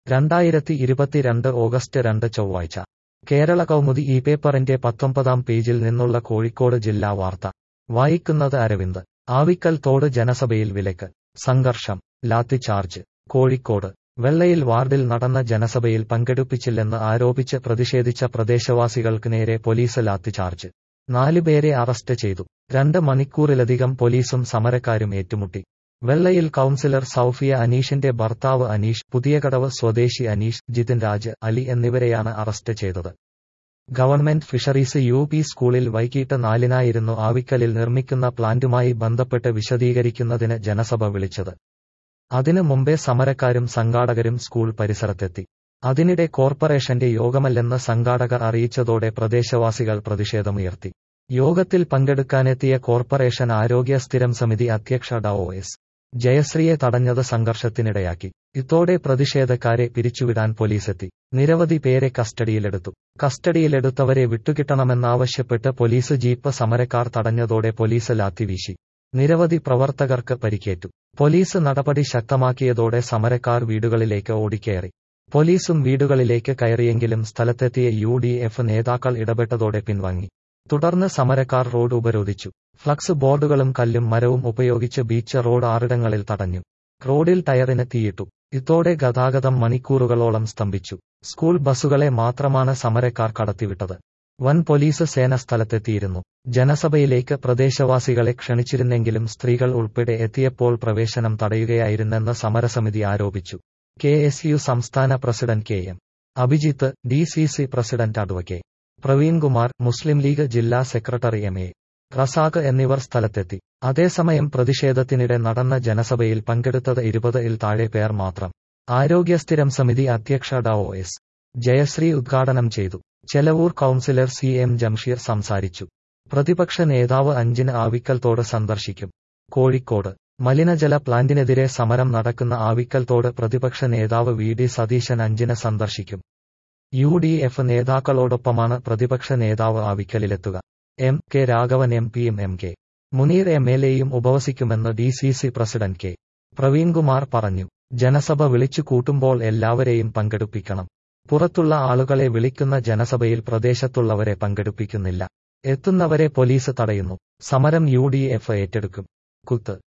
രണ്ടായിരത്തി ഇരുപത്തിരണ്ട് ഓഗസ്റ്റ് രണ്ട് ചൊവ്വാഴ്ച കേരള കൗമുദി ഈ പേപ്പറിന്റെ പത്തൊമ്പതാം പേജിൽ നിന്നുള്ള കോഴിക്കോട് ജില്ലാ വാർത്ത വായിക്കുന്നത് അരവിന്ദ് ആവിക്കൽ തോട് ജനസഭയിൽ വിലക്ക് സംഘർഷം ലാത്തിചാർജ് കോഴിക്കോട് വെള്ളയിൽ വാർഡിൽ നടന്ന ജനസഭയിൽ പങ്കെടുപ്പിച്ചില്ലെന്ന് ആരോപിച്ച് പ്രതിഷേധിച്ച പ്രദേശവാസികൾക്ക് നേരെ പോലീസ് ലാത്തിചാർജ് നാലുപേരെ അറസ്റ്റ് ചെയ്തു രണ്ട് മണിക്കൂറിലധികം പോലീസും സമരക്കാരും ഏറ്റുമുട്ടി വെള്ളയിൽ കൌൺസിലർ സൌഫിയ അനീഷിന്റെ ഭർത്താവ് അനീഷ് പുതിയകടവ് സ്വദേശി അനീഷ് ജിതിൻ രാജ് അലി എന്നിവരെയാണ് അറസ്റ്റ് ചെയ്തത് ഗവൺമെന്റ് ഫിഷറീസ് യു പി സ്കൂളിൽ വൈകിട്ട് നാലിനായിരുന്നു ആവിക്കലിൽ നിർമ്മിക്കുന്ന പ്ലാന്റുമായി ബന്ധപ്പെട്ട് വിശദീകരിക്കുന്നതിന് ജനസഭ വിളിച്ചത് അതിനു മുമ്പേ സമരക്കാരും സംഘാടകരും സ്കൂൾ പരിസരത്തെത്തി അതിനിടെ കോർപ്പറേഷന്റെ യോഗമല്ലെന്ന് സംഘാടകർ അറിയിച്ചതോടെ പ്രദേശവാസികൾ പ്രതിഷേധമുയർത്തി യോഗത്തിൽ പങ്കെടുക്കാനെത്തിയ കോർപ്പറേഷൻ ആരോഗ്യ സ്ഥിരം സമിതി അധ്യക്ഷ ഡോ എസ് ജയശ്രീയെ തടഞ്ഞത് സംഘർഷത്തിനിടയാക്കി ഇതോടെ പ്രതിഷേധക്കാരെ പിരിച്ചുവിടാൻ പോലീസെത്തി നിരവധി പേരെ കസ്റ്റഡിയിലെടുത്തു കസ്റ്റഡിയിലെടുത്തവരെ വിട്ടുകിട്ടണമെന്നാവശ്യപ്പെട്ട് പോലീസ് ജീപ്പ് സമരക്കാർ തടഞ്ഞതോടെ പോലീസ് ലാത്തിവീശി നിരവധി പ്രവർത്തകർക്ക് പരിക്കേറ്റു പോലീസ് നടപടി ശക്തമാക്കിയതോടെ സമരക്കാർ വീടുകളിലേക്ക് ഓടിക്കയറി പോലീസും വീടുകളിലേക്ക് കയറിയെങ്കിലും സ്ഥലത്തെത്തിയ യു ഡി എഫ് നേതാക്കൾ ഇടപെട്ടതോടെ പിൻവാങ്ങി തുടർന്ന് സമരക്കാർ റോഡ് ഉപരോധിച്ചു ഫ്ലക്സ് ബോർഡുകളും കല്ലും മരവും ഉപയോഗിച്ച് ബീച്ച് റോഡ് ആറിടങ്ങളിൽ തടഞ്ഞു റോഡിൽ ടയറിന് തീയിട്ടു ഇതോടെ ഗതാഗതം മണിക്കൂറുകളോളം സ്തംഭിച്ചു സ്കൂൾ ബസ്സുകളെ മാത്രമാണ് സമരക്കാർ കടത്തിവിട്ടത് വൻ പോലീസ് സേന സ്ഥലത്തെത്തിയിരുന്നു ജനസഭയിലേക്ക് പ്രദേശവാസികളെ ക്ഷണിച്ചിരുന്നെങ്കിലും സ്ത്രീകൾ ഉൾപ്പെടെ എത്തിയപ്പോൾ പ്രവേശനം തടയുകയായിരുന്നെന്ന് സമരസമിതി ആരോപിച്ചു കെ എസ് യു സംസ്ഥാന president K M Abhijith D C C president advocate Praveenkumar Muslim League ജില്ലാ സെക്രട്ടറി എം എ റസാഖ് എന്നിവർ സ്ഥലത്തെത്തി അതേസമയം പ്രതിഷേധത്തിനിടെ നടന്ന ജനസഭയിൽ പങ്കെടുത്തത് ഇരുപത് ഇൽ താഴെ പേർ മാത്രം ആരോഗ്യ സ്ഥിരം സമിതി അധ്യക്ഷ ഡോ എസ് ജയശ്രീ ഉദ്ഘാടനം ചെയ്തു Chelavoor councillor C M Jamsheer സംസാരിച്ചു പ്രതിപക്ഷ നേതാവ് അഞ്ചിന് ആവിക്കൽ തോട് സന്ദർശിക്കും കോഴിക്കോട് മലിനജല പ്ലാന്റിനെതിരെ സമരം നടക്കുന്ന ആവിക്കൽ തോട് പ്രതിപക്ഷ നേതാവ് വി ഡി സതീശൻ അഞ്ചിന് സന്ദർശിക്കും യു ഡി എഫ് നേതാക്കളോടൊപ്പമാണ് പ്രതിപക്ഷ നേതാവ് ആവിക്കലിലെത്തുക എം കെ രാഘവൻ എം പിയും M K Muneer M L എയും ഉപവസിക്കുമെന്ന് D C C president K Praveenkumar പറഞ്ഞു ജനസഭ വിളിച്ചു കൂട്ടുമ്പോൾ എല്ലാവരെയും പങ്കെടുപ്പിക്കണം പുറത്തുള്ള ആളുകളെ വിളിക്കുന്ന ജനസഭയിൽ പ്രദേശത്തുള്ളവരെ പങ്കെടുപ്പിക്കുന്നില്ല എത്തുന്നവരെ പോലീസ് തടയുന്നു സമരം യു ഡി എഫ് ഏറ്റെടുക്കും കുത്ത്